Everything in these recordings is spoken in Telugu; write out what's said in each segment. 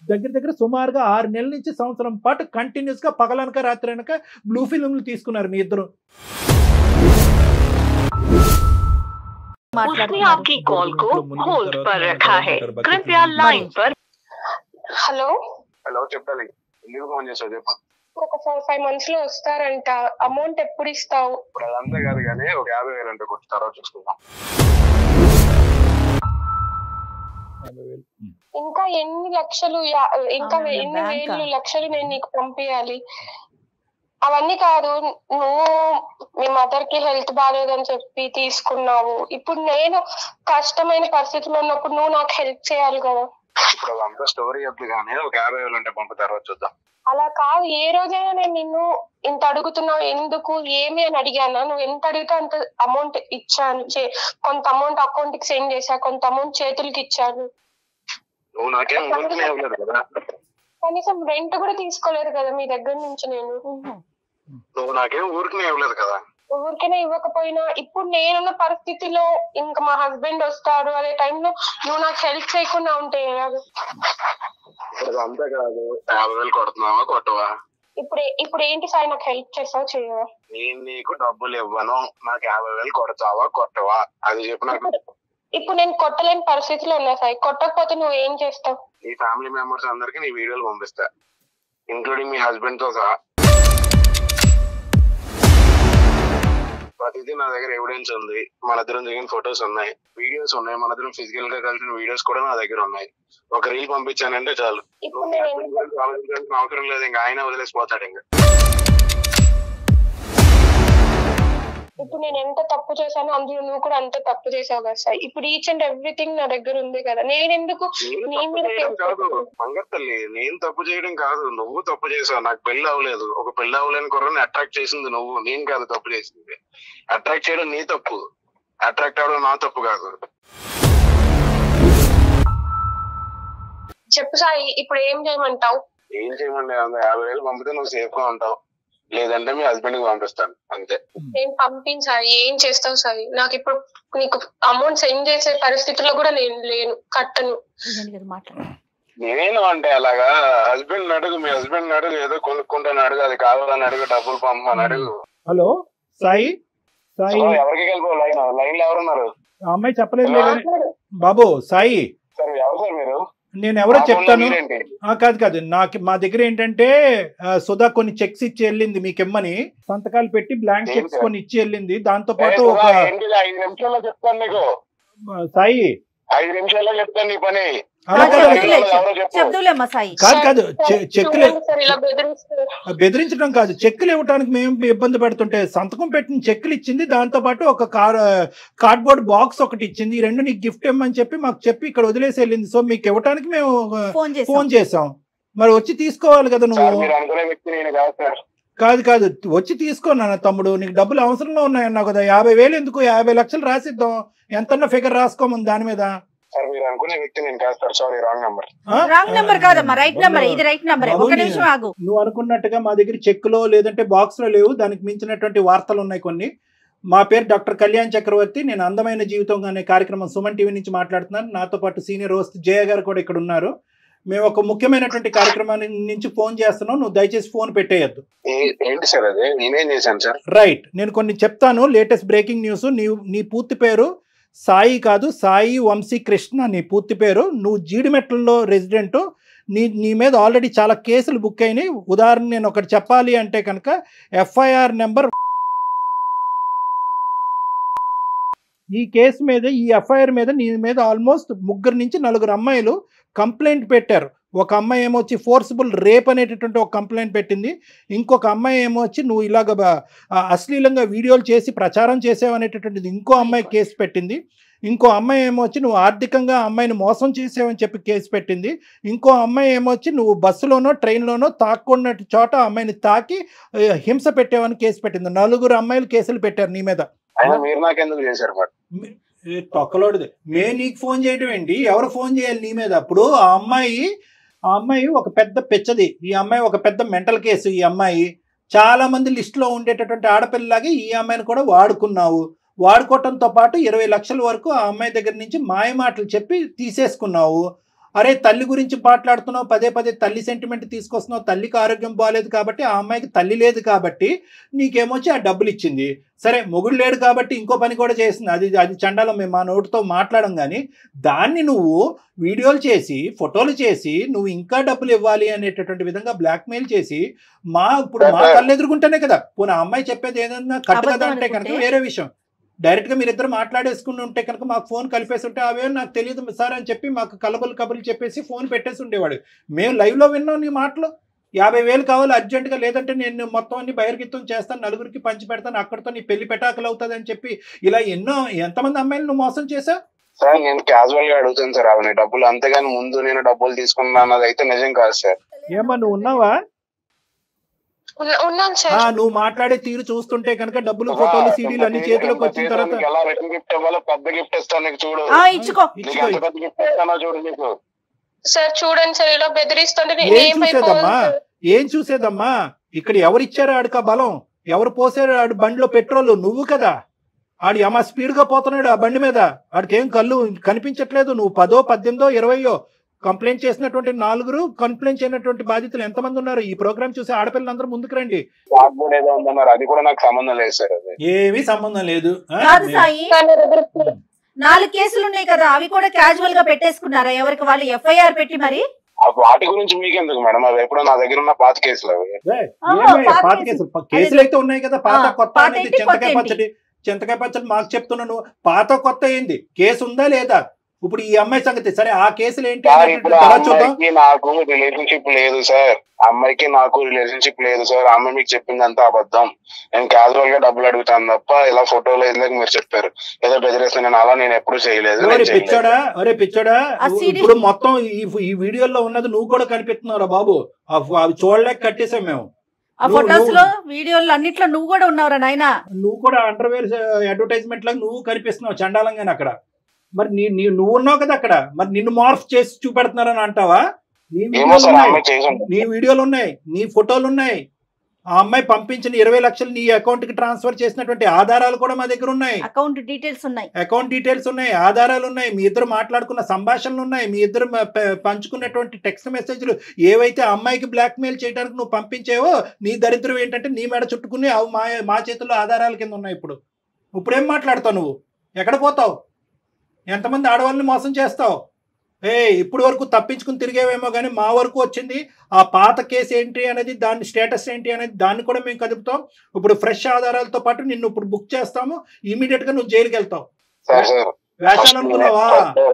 దగ్గర దగ్గర సుమారుగా ఆరు నెలల నుంచి సంవత్సరం పాటు కంటిన్యూస్ గా పగలనక రాత్రి అనక బ్లూ ఫిల్మ్లు తీసుకున్నారు మీ ఇద్దరు उसने మాట్లాడుతున్నారు आपकी कॉल को होल्ड पर रखा है कृपया लाइन पर హలో హలో చెప్పాలి ఎందుకు ఫోన్ చేసావు చెప్పు ఒక ఫోర్ ఫైవ్ మంత్స్ లో వస్తారంట అమౌంట్ ఎప్పుడు ఇస్తావు ఇప్పుడు అదంతా కాదు కానీ ఒక యాభై వేలు అంటే కొట్టి తర్వాత చూసుకుందాం ఇంకా ఎన్ని లక్షలు యా- ఇంకా అవునా, ఎన్ని బ్యాంకా? వేలు లక్షలు నేను నీకు పంపించాలి అవన్నీ కాదు నువ్వు మీ మదర్ కి హెల్త్ బాగాలేదని చెప్పి తీసుకున్నావు ఇప్పుడు నేను కష్టమైన పరిస్థితిలో ఉన్నప్పుడు నువ్వు నాకు హెల్ప్ చేయాలి కదా ఇప్పుడు అదంతా స్టోరీ చెప్పు కానీ ఒక యాభై వేలు అంటే పంపు తర్వాత చూద్దాం అలా కాదు ఏ రోజైనా నేను నిన్ను ఇంత అడుగుతున్నావు ఎందుకు ఏమి అని అడిగానా నువ్వు ఎంత అడిగితే అంత అమౌంట్ ఇచ్చాను చే- కొంత అమౌంట్ అకౌంట్ కి సెండ్ చేశా కొంత అమౌంట్ చేతులకి ఇచ్చాను నువ్వు నాకేం ఊరికనే ఇవ్వలేదు కదా కనీసం రెంట్ కూడా తీసుకోలేదు కదా మీ దగ్గర నుంచి నేను నువ్వు నాకేం ఊరికనే ఇవ్వలేదు కదా ఊరికైనా ఇవ్వకపోయినా ఇప్పుడు నేనున్న పరిస్థితిలో ఇంకా మా హస్బెండ్ వస్తాడు అదే టైంలో నువ్వు నాకు హెల్ప్ చేయకుండా ఉంటే ఎలాగ ఇప్పుడు అదంతా కాదు యాభై వేలు కొడుతున్నావా కొట్టవా ఇప్పుడు ఇప్పుడు ఏంటి సార్ నాకు హెల్ప్ చేస్తావు చేయవా నేను నీకు డబ్బులు ఇవ్వను నాకు యాభై వేలు కొడతావా కొట్టవా అది చెప్పు నాకు ఇప్పుడు నేను కొట్టలేని పరిస్థితిలో ఉన్నా సార్ కొట్టకపోతే నువ్వు ఏం చేస్తావు నీ ఫ్యామిలీ మెంబర్స్ అందరికి నీ వీడియోలు పంపిస్తా ఇంక్లూడింగ్ మీ హస్బెండ్ తో సహా ప్రతిదీ నా దగ్గర ఎవిడెన్స్ ఉంది మన ఇద్దరం దిగిన ఫొటోస్ ఉన్నాయి వీడియోస్ ఉన్నాయి మన ఇద్దరం ఫిజికల్ గా కలిసిన వీడియోస్ కూడా నా దగ్గర ఉన్నాయి ఒక రీల్ పంపించానంటే చాలు ఇప్పుడు నువ్వు మీ నేను husband గురించి ఆలోచించాల్సిన అవసరం లేదు ఇంకా ఆయన వదిలేసిపోతాడు ఇంకా ఇప్పుడు నేను ఎంత తప్పు చేశానో అందులో నువ్వు కూడా అంత తప్పు చేసావు కదా సార్ ఇప్పుడు ఈచ్ అండ్ ఎవ్రీథింగ్ నా దగ్గర ఉంది కదా నేను ఎందుకు నేను నీ తప్పు మీద చేయడం కేసు కాదు పెట్టుకున్నాను? మంగత్తల్లి నేను తప్పు చేయడం కాదు నువ్వు తప్పు చేసావు నాకు పెళ్లి అవ్వలేదు ఒక పెళ్లి అవ్వలేని కుర్రని అట్రాక్ట్ చేసింది నువ్వు నేను కాదు తప్పు చేసింది అట్రాక్ట్ చేయడం నీ తప్పు అట్రాక్ట్ అవడం నా తప్పు కాదు చెప్పు సాయి ఇప్పుడు ఏం చేయమంటావు ఏం చేయమండి అంత యాభై వేలు పంపితే నువ్వు సేఫ్ గా ఉంటావు లేదంటే మీ హస్బెండ్ కి పంపిస్తాను అంతే నేను పంపించాలి ఏం చేస్తావు సాయి నాకు ఇప్పుడు నీకు అమౌంట్ సెండ్ చేసే పరిస్థితిలో కూడా నేను లేను కట్టను ఇదండి కదా మాట్లాడు నేను అంటే అలాగా హస్బెండ్ అడుగు మీ హస్బెండ్ అడుగు ఏదో కొనుక్కుంటాను అడుగు అది కావాలని అడుగు డబ్బులు పంపమని అడుగు హలో సాయి సాయి సో ఎవరికి వెళ్ళిపో లైన్ లైన్ లో ఎవరున్నారు ఆ అమ్మాయి చెప్పలేదు కానీ బాబు సాయి సార్ ఎవరు సార్ మీరు నేను ఎవరో మా ఫోన్లో చెప్తాను మీరేంటి? ఆ, కాదు కాదు నాకు మా దగ్గర ఏంటంటే ఆ, సుధా కొన్ని చెక్స్ ఇచ్చి వెళ్ళింది మీకు ఇమ్మని సంతకాలు పెట్టి బ్లాంక్ ఏంటి చెక్స్ సార్? కొన్ని ఇచ్చి వెళ్ళింది దాంతో ఏ పాటు ఒక సుధా, ఏంటిది? ఐదు నిమిషాల్లో చెప్తాను నీకు ఆ, సాయి ఐదు నిమిషాల్లో చెప్తాను నీ పని అలా కాదు చెప్తులే, ఎవరో చెప్పు. చెప్దులేమ్మా సాయి కాదు కాదు చె- చెక్కులు చూడండి సార్ ఇలా బెదిరిస్తారు బెదిరించడం కాదు చెక్కులు ఇవ్వడానికి మేము ఇబ్బంది పడుతుంటే సంతకం పెట్టిన చెక్కులు ఇచ్చింది దాంతో పాటు ఒక కార్ కార్డ్బోర్డ్ బాక్స్ ఒకటి ఇచ్చింది ఈ రెండు నీకు గిఫ్ట్ ఇమ్మని చెప్పి మాకు చెప్పి ఇక్కడ వదిలేసి వెళ్ళింది సో మీకు ఇవ్వడానికి మేము ఆ, ఫోన్ చేసి ఫోన్ చేసాం మరి వచ్చి తీసుకోవాలి కదా సార్ నువ్వు మీరు అనుకునే వ్యక్తి నేను కాదు సార్ కాదు కాదు వచ్చి తీసుకో నాన్న తమ్ముడు నీకు డబ్బులు అవసరంలో ఉన్నాయన్నావు కదా యాభై వేలు ఎందుకు యాభై లక్షలు రాసిద్దాం ఎంతన్నా ఫిగర్ రాసుకోమని దాని మీద సార్ మీరు అనుకునే వ్యక్తి నేను కాదు సార్ సారీ రాంగ్ నెంబర్ ఆ? రాంగ్ నెంబర్ కాదమ్మా రైట్ నెంబర్ ఇది రైట్ నెంబర్ బాబు, ఒక నేను- నిమిషం ఆగు నువ్వు అనుకున్నట్టుగా మా దగ్గర చెక్కులో లేదంటే బాక్స్లో లేవు దానికి మించినటువంటి వార్తలు ఉన్నాయి కొన్ని మా పేరు డాక్టర్ కళ్యాణ్ చక్రవర్తి నేను అందమైన జీవితం అనే కార్యక్రమం సుమన్ టీవీ నుంచి మాట్లాడుతున్నాను నాతో పాటు సీనియర్ హోస్ట్ జయ గారు కూడా ఇక్కడ ఉన్నారు మేము ఒక ముఖ్యమైనటువంటి కార్యక్రమాన్ని నుంచి ఫోన్ చేస్తున్నాం నువ్వు దయచేసి ఫోన్ పెట్టేయద్దు ఏ- ఏంటి సార్ అది నేనేం చేశాను సార్ రైట్ నేను కొన్ని చెప్తాను లేటెస్ట్ బ్రేకింగ్ న్యూస్ నీ నీ పూర్తి పేరు సాయి కాదు సాయి వంశీ కృష్ణ నీ పూర్తి పేరు నువ్వు జీడిమెట్లలో రెసిడెంట్ నీ నీ మీద ఆల్రెడీ చాలా కేసులు బుక్ అయినాయి ఉదాహరణ నేను ఒకటి చెప్పాలి అంటే కనుక ఎఫ్ఐఆర్ నెంబర్ ఈ కేసు మీద ఈ ఎఫ్ఐఆర్ మీద నీ మీద ఆల్మోస్ట్ ముగ్గురు నుంచి నలుగురు అమ్మాయిలు కంప్లైంట్ పెట్టారు ఒక అమ్మాయి ఏమొచ్చి ఫోర్సిబుల్ రేప్ అనేటటువంటి ఒక కంప్లైంట్ పెట్టింది ఇంకొక అమ్మాయి ఏమొచ్చి నువ్వు ఇలాగ బ- ఆ, అశ్లీలంగా వీడియోలు చేసి ప్రచారం చేసావు అనేటటువంటిది ఇంకో అమ్మాయి కేసు పెట్టింది ఇంకో అమ్మాయి ఏమొచ్చి నువ్వు ఆర్థికంగా ఆ అమ్మాయిని మోసం చేసావని చెప్పి కేసు పెట్టింది ఇంకో అమ్మాయి ఏమొచ్చి నువ్వు బస్సులోనో ట్రైన్లోనో తాక్కున్నట్టు చోట ఆ అమ్మాయిని తాకి ఆ, హింస పెట్టావని కేసు పెట్టింది నలుగురు అమ్మాయిలు కేసులు పెట్టారు నీ మీద అయినా మీరు నాకెందుకు చేశారు మరి మే- ఏ తొక్కలోడిది మే నీకు ఫోన్ చేయడం ఏంటి ఎవరు ఫోన్ చేయాలి నీ మీద అప్పుడు ఆ అమ్మాయి ఆ అమ్మాయి ఒక పెద్ద పెచ్చది ఈ అమ్మాయి ఒక పెద్ద మెంటల్ కేసు ఈ అమ్మాయి చాలా మంది లిస్టులో ఉండేటటువంటి ఆడపిల్లలాగే ఈ అమ్మాయిని కూడా వాడుకున్నావు వాడుకోవటంతో పాటు ఇరవై లక్షల వరకు ఆ అమ్మాయి దగ్గర నుంచి మాయ మాటలు చెప్పి తీసేసుకున్నావు అరే తల్లి గురించి మాట్లాడుతున్నావు పదే పదే తల్లి సెంటిమెంట్ తీసుకొస్తున్నావు తల్లికి ఆరోగ్యం బాగాలేదు కాబట్టి ఆ అమ్మాయికి తల్లి లేదు కాబట్టి నీకేమొచ్చి ఆ డబ్బులు ఇచ్చింది సరే మొగుడు లేడు కాబట్టి ఇంకో పని కూడా చేసింది అది అది చండాలం మేము మా నోటితో మాట్లాడం కానీ దాన్ని నువ్వు వీడియోలు చేసి ఫోటోలు చేసి నువ్వు ఇంకా డబ్బులు ఇవ్వాలి అనేటటువంటి విధంగా బ్లాక్మెయిల్ చేసి మా ఇప్పుడు మా కళ్ళు ఎదుర్కొంటేనే కదా పోనీ ఆ అమ్మాయి చెప్పేది ఏదన్నా కట్టు కదా అబద్ధం అంటే కనుక అనుకుంటే? వేరే విషయం డైరెక్ట్ గా మీరిద్దరు మాట్లాడేసుకుని ఉంటే కనుక మాకు ఫోన్ కలిపేసి ఉంటే అవే నాకు తెలియదు సార్ అని చెప్పి మాకు కలబలు కబుర్లు చెప్పేసి ఫోన్ పెట్టేసి ఉండేవాడు మేము లైవ్ లో విన్నాం నీ మాటలు యాభై వేలు కావాలి అర్జెంట్ గా లేదంటే నేను మొత్తం అన్ని బహిర్గతం చేస్తాను నలుగురికి పంచి పెడతాను అక్కడితో నీ పెళ్లి పెటాకులు అవుతుంది అని చెప్పి ఇలా ఎన్నో ఎంతమంది అమ్మాయిలు నువ్వు మోసం చేసా సార్ నేను క్యాజువల్ గా అడుగుతాను సార్ అవన్నీ డబ్బులు అంతేగాని ముందు నేను డబ్బులు తీసుకున్నా అన్నది అయితే నిజం కాదు సార్ ఏమా నువ్వు ఉన్నావా ఉన్న- ఉన్నాను ఆ, సార్ నువ్వు మాట్లాడే తీరు చూస్తుంటే కనుక డబ్బులు ఫోటోలు సీడీలు అన్ని చేతిలోకి వచ్చిన తర్వాత నీకు ఎలా రిటర్న్ గిఫ్ట్ ఇవ్వాలో పెద్ద గిఫ్ట్ ఇస్తాను నీకు చూడు ఆ ఇచ్చుకో నీకు ఇచ్చుకో ఎంత పెద్ద గిఫ్ట్ ఇస్తానో చూడు నీకు సార్ చూడండి సార్ ఇలా బెదిరిస్తుంటే నేను ఏం ఏమైపోవాలి చూసేదమ్మా సార్? ఏం చూసేదమ్మా ఇక్కడ ఎవరు ఇచ్చారో ఆడికి ఆ బలం ఎవరు పోసారు ఆడి బండిలో పెట్రోల్ నువ్వు కదా ఆడి అమ్మ స్పీడ్ గా పోతున్నాడు ఆ బండి మీద ఆడికి ఏం కళ్ళు కనిపించట్లేదు నువ్వు పదో పద్దెనిమిదో ఇరవయో కంప్లైంట్ చేసినటువంటి నాలుగురు కంప్లైంట్ చేయనటువంటి బాధితులు ఎంతమంది ఉన్నారు ఈ ప్రోగ్రామ్ చూసి ఆడపిల్లలందరూ ముందుకు రండి నాకు కూడా ఏదో ఉందన్నారు అది కూడా నాకు సంబంధం లేదు సార్ అది ఏమీ సంబంధం లేదు ఆ? కాదు సాయి సార్, నా దగ్గర నాలుగు కేసులు ఉన్నాయి కదా అవి కూడా క్యాజువల్ గా పెట్టేసుకున్నారా ఎవరికి వాళ్ళు ఎఫ్ఐఆర్ పెట్టి మరి ఆ వాటి గురించి మీకెందుకు మేడం అవి ఎప్పుడో నా దగ్గర ఉన్న పాత కేసులు అవి ఏయ్, ఆహా, ఏమయ్య, పాత పాత కేసులు. కేసులు ప- కేసులు అయితే ఉన్నాయి కదా పాత ఆ, కొత్త పాత అనేది ఏంటి, కొత్త చింతకాయ ఏంటి? పచ్చడి చింతకాయ పచ్చడి మాకు చెప్తున్నాను పాత కొత్త ఏంది కేసు ఉందా లేదా ఇప్పుడు ఈ అమ్మాయి సంగతి సరే ఆ కేసులు ఏంటి సార్ అనేటువంటి ఇప్పుడు ఆ తర్వాత చూద్దాం అమ్మాయికి నాకు రిలేషన్షిప్ లేదు సార్ ఆ అమ్మాయికి నాకు రిలేషన్షిప్ లేదు సార్ ఆ అమ్మాయి మీకు చెప్పింది అంతా అబద్ధం నేను క్యాజువల్ గా డబ్బులు అడుగుతాను తప్ప ఇలా ఫోటోలు ఎందుకు మీరు చెప్పారు ఏదో బెదిరేస్తే నేను అలా నేను ఎప్పుడు చేయలేదు ఒరే నేను చేయలేదు. పిచ్చోడా ఒరే పిచ్చోడా ఆ నువ్వు CD ఇప్పుడు మొత్తం ఈ ఈ వీడియోలో ఉన్నది నువ్వు కూడా కనిపిస్తున్నావురా బాబు ఆ ఫ- అవి చూడలేక కట్టేసాం మేము ఆ నువ్వు- ఫొటోస్ నువ్వు- లో వీడియోలు అన్నిట్లో నువ్వు కూడా ఉన్నావురా నాయనా నువ్వు కూడా అండర్వేర్ అడ్వర్టైజ్మెంట్ లాగా నువ్వు కనిపిస్తున్నావు చండాలంగానే అక్కడ మరి నీ నీ- నువ్వు ఉన్నావు కదా అక్కడ మరి నిన్ను మార్ఫ్ చేసి చూపెడుతున్నారని అంటావా నీ ఏమో వీడియోలు సార్ ఆ ఉన్నాయి అమ్మాయి చేసి ఉంటుంది. నీ వీడియోలు ఉన్నాయి నీ ఫోటోలు ఉన్నాయి ఆ అమ్మాయి పంపించిన ఇరవై లక్షలు నీ అకౌంట్ కి ట్రాన్స్ఫర్ చేసినటువంటి ఆధారాలు కూడా మా దగ్గర ఉన్నాయి అకౌంట్ డీటెయిల్స్ ఉన్నాయి అకౌంట్ డీటెయిల్స్ ఉన్నాయి ఆధారాలు ఉన్నాయి మీ ఇద్దరు మాట్లాడుకున్న సంభాషణలు ఉన్నాయి మీ ఇద్దరు మ- ప- పంచుకున్నటువంటి టెక్స్ట్ మెసేజ్లు ఏవైతే ఆ అమ్మాయికి బ్లాక్మెయిల్ చేయడానికి నువ్వు పంపించావో నీ దరిద్రం ఏంటంటే నీ మెడ చుట్టుకుని అవి మా మా చేతుల్లో ఆధారాల కింద ఉన్నాయి ఇప్పుడు ఇప్పుడేం మాట్లాడతావు నువ్వు ఎక్కడ పోతావు ఎంతమంది ఆడవాళ్ళని మోసం చేస్తావు ఏ ఇప్పుడు వరకు తప్పించుకుని తిరిగేవేమో కానీ మా వరకు వచ్చింది ఆ పాత కేసు ఏంటి అనేది దాని స్టేటస్ ఏంటి అనేది దాన్ని కూడా మేము కదుపుతాం ఇప్పుడు ఫ్రెష్ ఆధారాలతో పాటు నిన్ను ఇప్పుడు బుక్ చేస్తాము ఇమీడియట్ గా నువ్వు జైలుకి వెళ్తావు సార్ సార్ వేషాలు అనుకున్నావా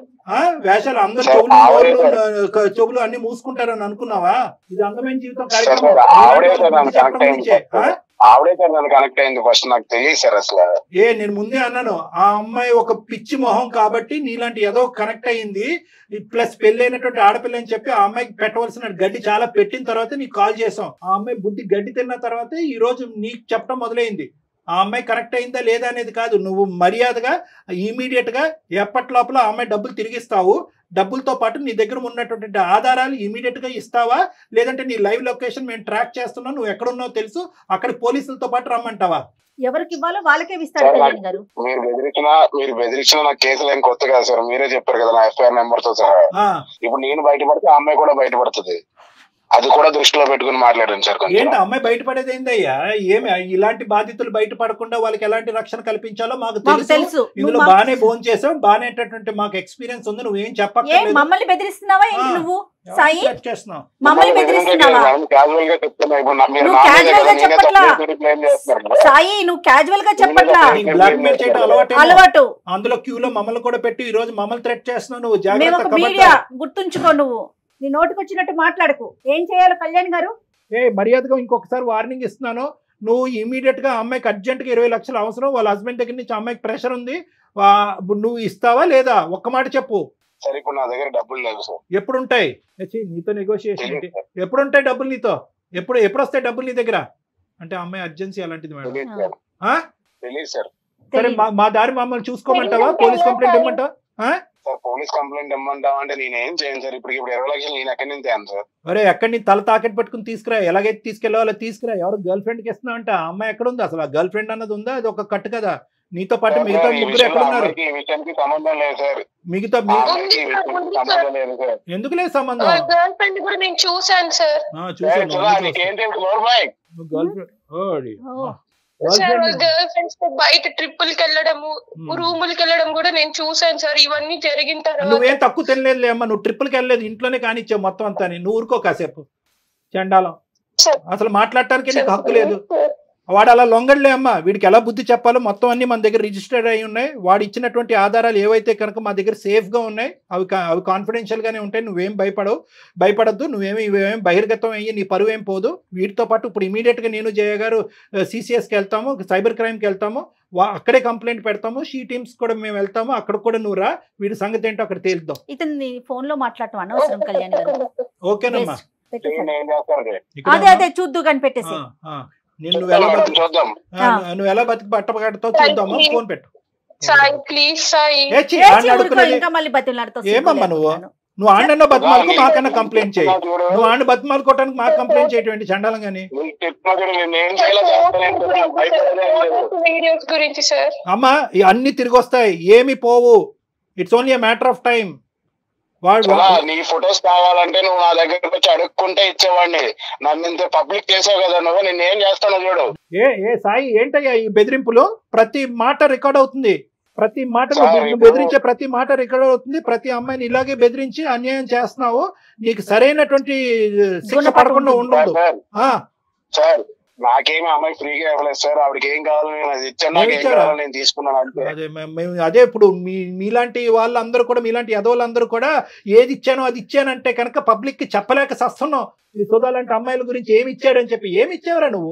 ఆ వేషాలు అందరు సార్, చెవులు ఆవిడే నోళ్ళు, క- చెవులు అన్ని మూసుకుంటారని అనుకున్నావా ఇది అందమైన జీవితం సార్, కార్యక్రమం సార్, ఆవిడే సార్ ముందు నన్ను చెప్పడం కనెక్ట్ అయింది నుంచే, ఆ? ఆవిడే సార్ నన్ను కనెక్ట్ అయింది ఫస్ట్ నాకు తెలియదు సార్ అసలు ఏ నేను ముందే అన్నాను ఆ అమ్మాయి ఒక పిచ్చి మొహం కాబట్టి నీలాంటి ఏదో కనెక్ట్ అయ్యింది ప్లస్ పెళ్ళైనటువంటి ఆడపిల్ల అని చెప్పి ఆ అమ్మాయికి పెట్టవలసిన గడ్డి చాలా పెట్టిన తర్వాత నీకు కాల్ చేసాం ఆ అమ్మాయి బుద్ధి గడ్డి తిన్న తర్వాత ఈ రోజు నీకు చెప్పడం మొదలైంది ఆ అమ్మాయి కరెక్ట్ అయిందా లేదా అనేది కాదు నువ్వు మర్యాదగా ఇమీడియట్ గా ఎప్పటి లోపల ఆ అమ్మాయి డబ్బులు తిరిగిస్తావు డబ్బులతో పాటు నీ దగ్గర ఉన్నటువంటి ఆధారాలు ఇమీడియట్ గా ఇస్తావా లేదంటే నీ లైవ్ లొకేషన్ మేము ట్రాక్ చేస్తున్నాం నువ్వు ఎక్కడున్నావు తెలుసు అక్కడ పోలీసులతో పాటు రమ్మంటావా ఎవరికి ఇవ్వాలో వాళ్ళకే ఇస్తాడు సార్, కళ్యాణ్ గారు మీరు బెదిరించిన మీరు బెదిరించిన నా కేసులు ఏం కొత్త కాదు సార్ మీరే చెప్పారు కదా నా ఎఫ్ఐఆర్ నెంబర్ తో సహా ఆ, ఇప్పుడు నేను బయటపడితే ఆ అమ్మాయి కూడా బయటపడుతుంది అది కూడా దృష్టిలో పెట్టుకుని మాట్లాడండి సార్ కొంచెం ఏంటి అమ్మాయి బయటపడేది ఏందయ్యా ఏమి ఇలాంటి బాధితులు బయటపడకుండా వాళ్ళకి ఎలాంటి రక్షణ కల్పించాలో మాకు మాకు తెలుసు తెలుసు ఇందులో నువ్వు మా- బాగానే ఫోన్ చేసావు బాగానేటటువంటి మాకు ఎక్స్పీరియన్స్ ఉంది నువ్వేం ఏ చెప్పక్కర్లేదు మమ్మల్ని బెదిరిస్తున్నావా ఏంటి ఆ. నువ్వు సాయి ఎవరిని చేస్తున్నావు మమ్మల్ని బెదిరిస్తున్నావా క్యాజువల్ గా చెప్తున్నా ఇప్పుడు నా- మీరు నువ్వు నా మీదే casual గా కదా, నేనే చెప్పట్లా. తప్పు చేసి blame చేస్తున్నారు కదా. సాయి నువ్వు క్యాజువల్ గా చెప్పట్లా నేనే నీకు బ్లాక్ మెయిల్ చేయడం అలవాటు అలవాటు అందులో క్యూలో మమ్మల్ని కూడా పెట్టి ఈ రోజు మమ్మల్ని థ్రెట్ చేస్తున్నావు నువ్వు మేము జాగ్రత్త ఒక మీడియా గుర్తుంచుకో నువ్వు నీ నోటికి వచ్చినట్టు మాట్లాడకు ఏం చేయాలి కళ్యాణ్ గారు ఏ మర్యాదగా ఇంకొకసారి వార్నింగ్ ఇస్తున్నాను నువ్వు ఇమీడియట్ గా అమ్మాయికి అర్జెంట్ గా ఇరవై లక్షలు అవసరం వాళ్ళ హస్బెండ్ దగ్గర నుంచి అమ్మాయికి ప్రెషర్ ఉంది వా- నువ్వు ఇస్తావా లేదా ఒక్క మాట చెప్పు సరే ఇప్పుడు నా దగ్గర డబ్బులు లేవు సార్ ఎప్పుడు ఉంటాయి ఛీ, నీతో నెగోషియేషన్ ఏంటి తెలియదు సార్. ఎప్పుడు ఉంటాయి డబ్బులు నీతో ఎప్పుడు ఎప్పుడు వస్తాయి డబ్బులు నీ దగ్గర అంటే అమ్మాయి అర్జెన్సీ అలాంటిది మేడం తెలియదు సార్ ఆ? తెలియదు సార్ సరే తెలీదు. మా- మా దారి మమ్మల్ని చూసుకోమంటావా పోలీస్ కంప్లైంట్ ఇవ్వమంటావా సార్ పోలీస్ కంప్లైంట్ ఇమ్మంటావా అంటే నేను ఏం చేయను సార్ ఇప్పుడు ఇప్పుడు ఇరవై లక్షలు నేను ఎక్కడి నుంచి తేను సార్ అరే ఎక్కడి నీ తల తాకెట్ పట్టుకుని తీసుకురా ఎలాగైతే తీసుకెళ్ళాలో అలా తీసుకురా ఎవరు గర్ల్ ఫ్రెండ్ కి ఇస్తున్నావు అంటే ఆ అమ్మాయి ఎక్కడ ఉంది అసలు ఆ గర్ల్ ఫ్రెండ్ అన్నది ఉందా అది ఒక కట్టు కదా నీతో పాటు మిగతా ఈ ముగ్గురు విషయంలో ఎక్కడ ఉన్నారు అమ్మాయికి ఈ విషయానికి సంబంధం లేదు సార్ మిగతా ఆ మీ- అమ్మాయికి ఈ విషయానికి సంబంధం లేదు సార్ ఎందుకు లేదు సంబంధం గర్ల్ ఫ్రెండ్ కూడా నేను చూసాను సార్ ఆ, సార్, చూసాను చూడా, నీకేం తెలుసు నోర్మాయ్ గర్ల్ ఫ్రెండ్ ఓ. సార్ వాళ్ళ గర్ల్ ఫ్రెండ్స్ తో బయట ట్రిప్పులకి వెళ్ళడము రూములకి వెళ్ళడం కూడా నేను చూసాను సార్ ఇవన్నీ జరిగిన తర్వాత నువ్వేం తక్కువ తినలేదు అమ్మా నువ్వు ట్రిప్పులకి వెళ్ళలేదు ఇంట్లోనే కానిచ్చావు మొత్తం అంతా నువ్వు ఊరుకో కాసేపు చండాలం సార్. అసలు మాట్లాడటానికి నీకు హక్కు లేదు వాడు అలా లొంగడలే అమ్మా వీడికి ఎలా బుద్ధి చెప్పాలో మొత్తం అన్ని మన దగ్గర రిజిస్టర్డ్ అయి ఉన్నాయి వాడు ఇచ్చినటువంటి ఆధారాలు ఏవైతే కనుక మా దగ్గర safe గా ఉన్నాయి అవి కా- అవి confidential గానే ఉంటాయి నువ్వేం భయపడవు భయపడద్దు నువ్వేమి ఇవేం బహిర్గతం అయ్యి నీ పరువు ఏం పోదు వీటితో పాటు ఇప్పుడు immediate గా నేను జయ గారు సిసిఎస్కి వెళ్తాము సైబర్ క్రైమ్కి వెళ్తాము వా- అక్కడే కంప్లైంట్ పెడతాము షీ టీమ్స్ కూడా మేము వెళ్తాము అక్కడ కూడా నువ్వు రా వీడి సంగతి ఏంటో అక్కడ తేలుద్దాం ఇతన్ని ఫోన్ లో మాట్లాడటం అనవసరం కళ్యాణ్ గారు ఓకేనమ్మా Waste. పెట్టేశారు. ఏం చేస్తారు ఇక్కడ అదే అదే చూద్దు కానీ పెట్టేసి ఆ, ఆ. నేను నువ్వు ఎలా బతుకు చూద్దాం ఆ, నువ్వు ఎలా బతికి బట్ట కడతావు చూద్దాము ఫోన్ పెట్టు సాయి ప్లీజ్ సాయి ఏ ఛీ, ఏ ఆడిని ఊరుకో, అడుక్కునేది. ఇంకా మళ్ళీ బతిలాడుతో ఏమమ్మా నువ్వు? నువ్వు ఆడన్నా బతిమాలకు మాకన్నా కంప్లైంట్ చేయి చూడు నువ్వు ఆడిని బతిమాలుకోవడానికి మాకు కంప్లైంట్ చేయటువంటి చండాలం కానీ నీకు చెప్పినా చూడు, నేను ఏం చేయాలో చేస్తాను కదా, భయపడేదే లేదు. వీడియోస్ గురించి సార్ అమ్మా ఈ అన్ని తిరిగి వస్తాయి ఏమి పోవు it's only matter of time వాడు అలా నీ ఫొటోస్ కావాలంటే నువ్వు నా దగ్గరకు వచ్చి అడుక్కుంటే ఇచ్చేవాడిని నన్ను ఇంత పబ్లిక్ చేసావు కదా నువ్వు నేను ఏం చేస్తాను చూడు ఏ ఏ సాయి ఏంటయ్యా ఈ బెదిరింపులు ప్రతి మాట రికార్డ్ అవుతుంది ప్రతి మాట నువ్వు సార్, నువ్వు ఇప్పుడు- బెదిరించే ప్రతి మాట రికార్డ్ అవుతుంది ప్రతి అమ్మాయిని ఇలాగే బెదిరించి అన్యాయం చేస్తున్నావు నీకు సరైనటువంటి శిక్ష గుణపాఠం పడకుండా ఉంటుంది. ఉండదు సార్ ఆ, సార్ నాకేమి అమ్మాయి ఫ్రీగా ఇవ్వలేదు సార్ ఆవిడకి ఏం కావాలో నేను అది ఇచ్చాను నాకు ఏం ఇచ్చారా? కావాలో నేను తీసుకున్నాను అంతే అదే మే- మేము అదే ఇప్పుడు మీ మీలాంటి వాళ్ళందరూ కూడా మీలాంటి యదవులందరూ కూడా ఏది ఇచ్చానో అది ఇచ్చానంటే కనుక పబ్లిక్ కి చెప్పలేక సస్తున్నావు ఈ సుధా లాంటి అమ్మాయిల గురించి ఏమి ఇచ్చాడని చెప్పి ఏమి ఇచ్చావురా నువ్వు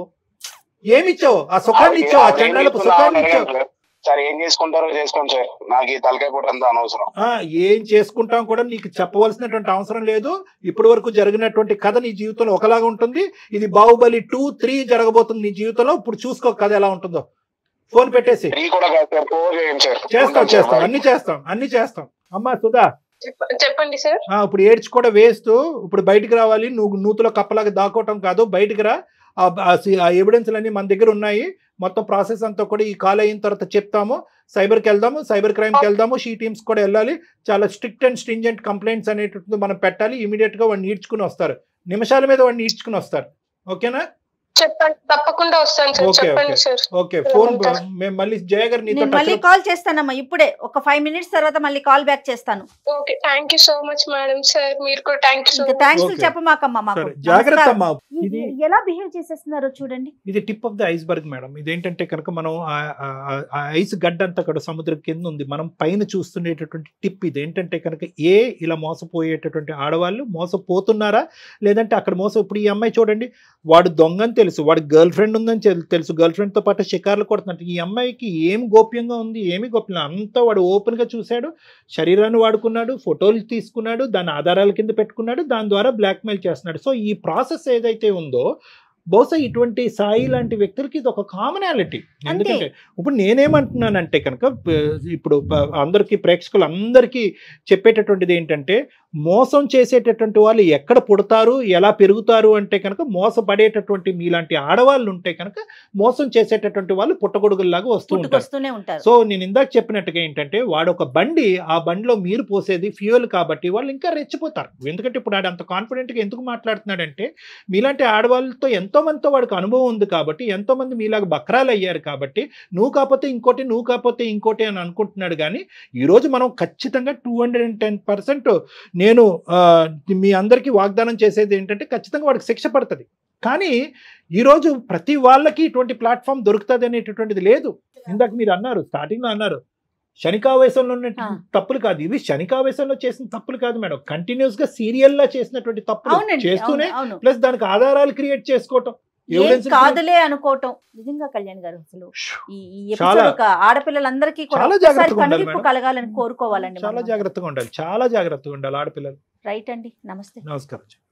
ఏమి ఇచ్చావు ఆ సుఖాన్ని ఇచ్చావు ఆ ఆవిడ ఏం చండాలపు చేసుకుందో సుఖాన్ని ఆవిడ ఇచ్చావు అడగండి సార్. సార్ ఏం చేసుకుంటారో చేసుకోండి సార్ నాకు ఈ తలకాయ కూడా అంత అనవసరం ఆ, ఏం చేసుకుంటాం కూడా నీకు చెప్పవలసినటువంటి అవసరం లేదు ఇప్పటి వరకు జరిగినటువంటి కథ నీ జీవితంలో ఒకలాగా ఉంటుంది ఇది బాహుబలి టూ త్రీ జరగబోతుంది నీ జీవితంలో ఇప్పుడు చూసుకో కథ ఎలా ఉంటుందో ఫోన్ పెట్టేసి ఫ్రీ కూడా కాదు సార్ ఫోర్ చేయండి సార్ చేస్తాం ఉంటాను సార్, చేస్తాం బాయ్. అన్ని చేస్తాం అన్ని చేస్తాం అమ్మా సుధా చెప్ప- చెప్పండి సార్ ఆ, ఇప్పుడు ఏడ్చి కూడా వేస్తూ ఇప్పుడు బయటికి రావాలి నువ్వు నూతులో కప్పలాగా దాక్కోవటం కాదు బయటికి రా ఆ- ఆ సి- ఆ ఎవిడెన్స్లు అన్ని మన దగ్గర ఉన్నాయి మొత్తం ప్రాసెస్ అంతా కూడా ఈ కాల్ అయిన తర్వాత చెప్తాము సైబర్కి వెళ్దాము సైబర్ క్రైమ్కి వెళ్దాము షీ టీమ్స్ కూడా వెళ్ళాలి చాలా స్ట్రిక్ట్ అండ్ స్ట్రింజెంట్ కంప్లైంట్స్ అనేటువంటిది మనం పెట్టాలి ఇమీడియట్ గా వాడిని ఈడ్చుకుని వస్తారు నిమిషాల మీద వాడిని ఈడ్చుకుని వస్తారు ఓకేనా చెప్పండి తప్పకుండా వస్తాను సార్ ఓకే, చెప్పండి ఓకే. సార్ ఓకే ఫోన్ ఉంటా. మేము మళ్ళీ జయ గారు నీతో నేను మళ్ళీ touch లో- కాల్ చేస్తానమ్మా ఇప్పుడే ఒక ఫైవ్ మినిట్స్ తర్వాత మళ్ళీ కాల్ బ్యాక్ చేస్తాను okay thank you so much madam sir మీరు కూడా థ్యాంక్ యూ సో ఇంకా థ్యాంక్స్ Okay. చెప్పమాకమ్మా మాకు సరే జాగ్రత్త నమస్కారం. అమ్మా ఇది ఇది ఎలా బిహేవ్ చేసేస్తున్నారో చూడండి ఇది tip of the iceberg madam ఇదేంటంటే కనుక మనం ఆ- ఆ- ఆ- ఆ ఐస్ గడ్డ అంతా కూడా సముద్రం కింద ఉంది మనం పైన చూస్తుండేటటువంటి టిప్ ఇది ఏంటంటే కనుక ఏ ఇలా మోసపోయేటటువంటి ఆడవాళ్ళు మోసపోతున్నారా లేదంటే అక్కడ మోసం ఇప్పుడు ఈ అమ్మాయి చూడండి వాడు దొంగని తెలుసు వాడు గర్ల్ ఫ్రెండ్ ఉందని తెలు- తెలుసు గర్ల్ ఫ్రెండ్తో పాటు షికార్లు కొడుతున్నట్టు ఈ అమ్మాయికి ఏం గోప్యంగా ఉంది ఏమి గోప్యం అంతా వాడు ఓపెన్గా చూశాడు శరీరాన్ని వాడుకున్నాడు ఫోటోలు తీసుకున్నాడు దాని ఆధారాల కింద పెట్టుకున్నాడు దాని ద్వారా బ్లాక్మెయిల్ చేస్తున్నాడు సో ఈ ప్రాసెస్ ఏదైతే ఉందో బహుశా ఇటువంటి సాయి లాంటి వ్యక్తులకి ఇది ఒక కామనాలిటీ ఎందుకంటే ఇప్పుడు నేనేమంటున్నానంటే కనుక ప- ఇప్పుడు ప- అందరికీ ప్రేక్షకులు అందరికీ చెప్పేటటువంటిది ఏంటంటే మోసం చేసేటటువంటి వాళ్ళు ఎక్కడ పుడతారు ఎలా పెరుగుతారు అంటే కనుక మోసపడేటటువంటి మీలాంటి ఆడవాళ్ళు ఉంటే కనుక మోసం చేసేటటువంటి వాళ్ళు పుట్టగొడుగుల్లాగా వస్తూ ఉంటారు పుట్టుకొస్తూనే ఉంటారు సో నేను ఇందాక చెప్పినట్టుగా ఏంటంటే వాడు ఒక బండి ఆ బండిలో మీరు పోసేది ఫ్యూయల్ కాబట్టి వాళ్ళు ఇంకా రెచ్చిపోతారు ఎందుకంటే ఇప్పుడు వాడు అంత కాన్ఫిడెంట్గా ఎందుకు మాట్లాడుతున్నాడంటే మీలాంటి ఆడవాళ్ళతో ఎంతో మందితో వాడికి అనుభవం ఉంది కాబట్టి ఎంతో మంది మీలాగా బక్రాలు అయ్యారు కాబట్టి నువ్వు కాకపోతే ఇంకోటి నువ్వు కాకపోతే ఇంకోటి అని అనుకుంటున్నాడు కానీ ఈరోజు మనం ఖచ్చితంగా two hundred and ten percent నేను ఆ, మీ అందరికీ వాగ్దానం చేసేది ఏంటంటే ఖచ్చితంగా వాడికి శిక్ష పడుతుంది కానీ ఈరోజు ప్రతి వాళ్ళకి ఇటువంటి ప్లాట్ఫామ్ దొరుకుతుంది అనేటటువంటిది లేదు ఇందాక మీరు అన్నారు స్టార్టింగ్ లో అన్నారు శనికావేశంలో ఉన్న ఆ. తప్పులు కాదు ఇవి శనికావేశంలో చేసిన తప్పులు కాదు మేడం కంటిన్యూస్ గా సీరియల్ లా చేసినటువంటి తప్పులు అవునండి చేస్తూనే అవును, అవును ప్లస్ దానికి ఆధారాలు క్రియేట్ చేసుకోవటం ఏం evidence కాదులే అనుకోవటం నిజంగా కళ్యాణ్ గారు అసలు ఈ ఈ చాలా- ఎపిసోడ్ ఒక ఆడపిల్లలందరికీ కూడా చాలా ఒకసారి జాగ్రత్తగా ఉండాలి కనువిప్పు మేడం. కలగాలని కోరుకోవాలండి చాలా మనం. జాగ్రత్తగా ఉండాలి చాలా జాగ్రత్తగా ఉండాలి ఆడపిల్లలు రైట్ అండి నమస్తే నమస్కారం